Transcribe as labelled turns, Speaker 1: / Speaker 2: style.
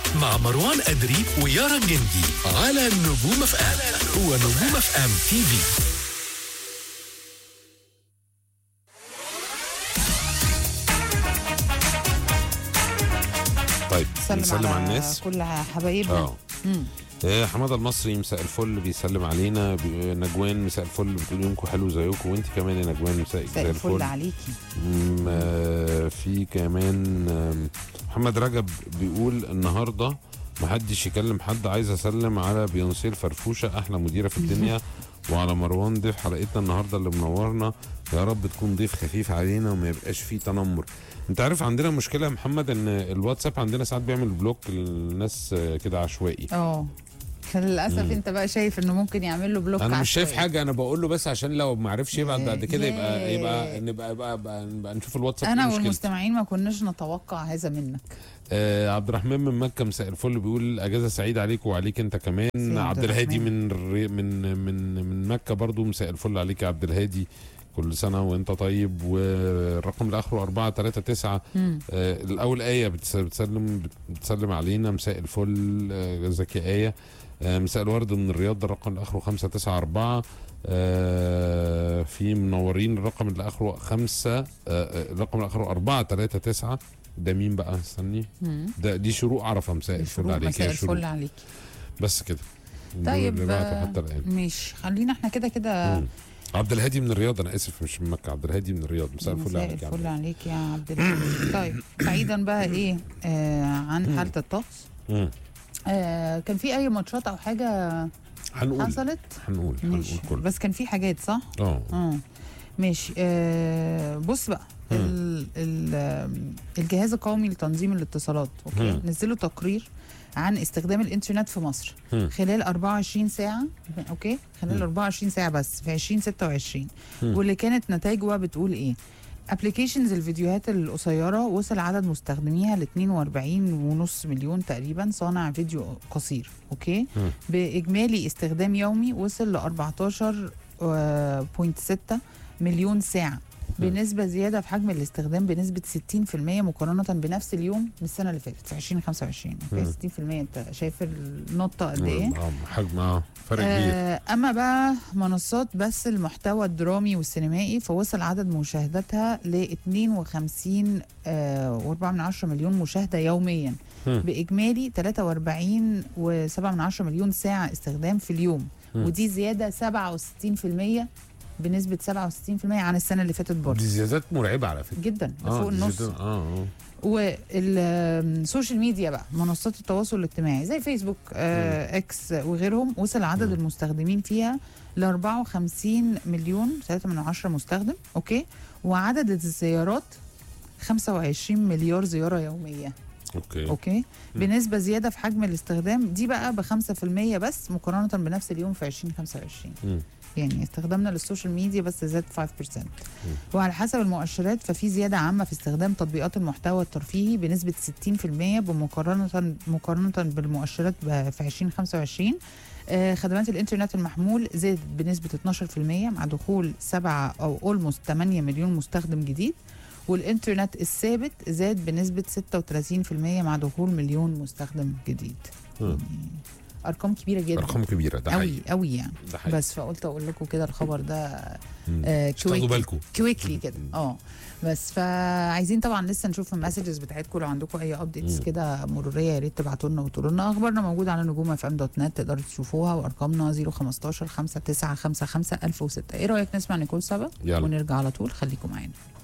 Speaker 1: مع مروان أدري ويارا جندي على نجوم اف ام هو نجوم اف ام تي في
Speaker 2: طيب
Speaker 3: سلم
Speaker 2: نسلم على الناس
Speaker 3: كل حبايبنا
Speaker 2: اه
Speaker 3: مم.
Speaker 2: إيه، حماده المصري مساء الفل بيسلم علينا بي- نجوان مساء الفل بتقول يومكم حلو زيكم وانت كمان يا نجوان مساء
Speaker 3: مساء
Speaker 2: زي
Speaker 3: الفل
Speaker 2: الفل
Speaker 3: عليكي
Speaker 2: مم، آه، في كمان آم، محمد رجب بيقول النهارده محدش يكلم حد عايز اسلم على بيونسي الفرفوشه احلى مديره في الدنيا وعلى مروان ضيف حلقتنا النهارده اللي منورنا يا رب تكون ضيف خفيف علينا وما يبقاش فيه تنمر انت عارف عندنا مشكله يا محمد ان الواتساب عندنا ساعات بيعمل بلوك للناس آه، كده عشوائي
Speaker 3: اه للاسف انت بقى شايف انه ممكن يعمل له بلوك
Speaker 2: انا مش شايف
Speaker 3: عشوائي.
Speaker 2: حاجه انا بقول له بس عشان لو ما عرفش يبعت بعد كده يبقى
Speaker 3: ياه.
Speaker 2: يبقى نبقى يبقى, يبقى, يبقى نشوف الواتساب
Speaker 3: انا
Speaker 2: إيه مشكلته.
Speaker 3: والمستمعين ما كناش نتوقع هذا منك
Speaker 2: آه عبد الرحمن من مكه مساء الفل بيقول اجازه سعيده عليك وعليك انت كمان
Speaker 3: سي عبد
Speaker 2: عبد الهادي
Speaker 3: الرحمن.
Speaker 2: من الري- من من من مكه برضو مساء الفل عليك يا عبد الهادي كل سنه وانت طيب والرقم اللي اخره 4 3 9
Speaker 3: مم.
Speaker 2: آه الاول ايه بتس- بتسلم بتسلم علينا مساء الفل آه جزاك يا ايه آه مساء الورد من الرياض ده الرقم اللي اخره 5 9 4 آه في منورين الرقم اللي اخره 5 آه آه، الرقم اللي اخره 4 3 9 ده مين بقى استني
Speaker 3: مم.
Speaker 2: ده دي شروق عرفه مساء الفل
Speaker 3: الشروق
Speaker 2: عليك
Speaker 3: مساء
Speaker 2: يا شروق
Speaker 3: الفل عليكي
Speaker 2: بس كده دول
Speaker 3: طيب
Speaker 2: اللي بعتوا
Speaker 3: آه،
Speaker 2: حتى الان
Speaker 3: مش خلينا احنا كده كده
Speaker 2: مم. عبد الهادي من الرياض انا اسف مش من مكه عبد الهادي من الرياض مساء الفل
Speaker 3: مساء
Speaker 2: عليك يا عبد
Speaker 3: الفل
Speaker 2: الهادي.
Speaker 3: عليك يا عبد الهادي طيب بعيدا بقى ايه آه عن حاله الطقس
Speaker 2: مم.
Speaker 3: آه كان في اي ماتشات او حاجه
Speaker 2: هنقول
Speaker 3: حصلت
Speaker 2: هنقول هنقول
Speaker 3: ماشي
Speaker 2: كله
Speaker 3: بس كان في حاجات صح
Speaker 2: اه
Speaker 3: اه ماشي آه بص بقى ال ال آم، الجهاز القومي لتنظيم الاتصالات اوكي
Speaker 2: مم.
Speaker 3: نزلوا تقرير عن استخدام الانترنت في مصر
Speaker 2: مم.
Speaker 3: خلال 24 ساعه اوكي خلال
Speaker 2: مم.
Speaker 3: 24 ساعه بس في 2026
Speaker 2: مم.
Speaker 3: واللي كانت نتائجه بقى بتقول ايه ابلكيشنز الفيديوهات القصيره وصل عدد مستخدميها ل 42.5 مليون تقريبا صانع فيديو قصير اوكي
Speaker 2: مم.
Speaker 3: باجمالي استخدام يومي وصل ل 14.6 مليون ساعه بنسبة زيادة في حجم الاستخدام بنسبة 60% مقارنة بنفس اليوم من السنة اللي فاتت في 2025 اوكي 60% انت شايف النقطة قد ايه؟
Speaker 2: اه حجم اه فرق كبير
Speaker 3: آه اما بقى منصات بس المحتوى الدرامي والسينمائي فوصل عدد مشاهداتها ل 52 آه و4 من عشرة مليون مشاهده يوميا
Speaker 2: مم.
Speaker 3: باجمالي 43 و7 من عشرة مليون ساعه استخدام في اليوم
Speaker 2: مم.
Speaker 3: ودي زياده 67% بنسبه 67% عن السنه اللي فاتت برضه
Speaker 2: دي زيادات مرعبه على فكره
Speaker 3: جدا ده
Speaker 2: اه
Speaker 3: فوق
Speaker 2: دي
Speaker 3: النص
Speaker 2: زيادات- اه اه
Speaker 3: والسوشيال ميديا بقى منصات التواصل الاجتماعي زي فيسبوك آه اكس وغيرهم وصل عدد
Speaker 2: مم.
Speaker 3: المستخدمين فيها ل 54 مليون 3 من عشرة مستخدم اوكي وعدد الزيارات 25 مليار زياره يوميه
Speaker 2: اوكي
Speaker 3: اوكي بنسبه زياده في حجم الاستخدام دي بقى ب 5% بس مقارنه بنفس اليوم في 2025
Speaker 2: مم.
Speaker 3: يعني استخدامنا للسوشيال ميديا بس زاد 5% وعلى حسب المؤشرات ففي زيادة عامة في استخدام تطبيقات المحتوى الترفيهي بنسبة 60% بمقارنة مقارنة بالمؤشرات ب- في 2025 آه، خدمات الانترنت المحمول زادت بنسبة 12% مع دخول 7 أو اولموست 8 مليون مستخدم جديد والانترنت الثابت زاد بنسبة 36% مع دخول مليون مستخدم جديد
Speaker 2: مم.
Speaker 3: يعني أرقام كبيرة جدا
Speaker 2: ارقام كبيره ده
Speaker 3: قوي
Speaker 2: حقيقي
Speaker 3: قوي يعني
Speaker 2: ده حقيقي
Speaker 3: بس فقلت اقول لكم كده الخبر ده
Speaker 2: مم.
Speaker 3: آه
Speaker 2: تاخدوا
Speaker 3: كويك
Speaker 2: بالكم
Speaker 3: كويكلي كده اه بس فعايزين طبعا لسه نشوف المسجز بتاعتكم لو عندكم اي ابديتس
Speaker 2: مم.
Speaker 3: كده مروريه يا ريت تبعتوا لنا وتقولوا لنا اخبارنا موجوده على نجوم اف ام دوت نت تقدروا تشوفوها وارقامنا 015 5955 1006 ايه رايك نسمع نيكول سابا
Speaker 2: يلا
Speaker 3: ونرجع على طول خليكم معانا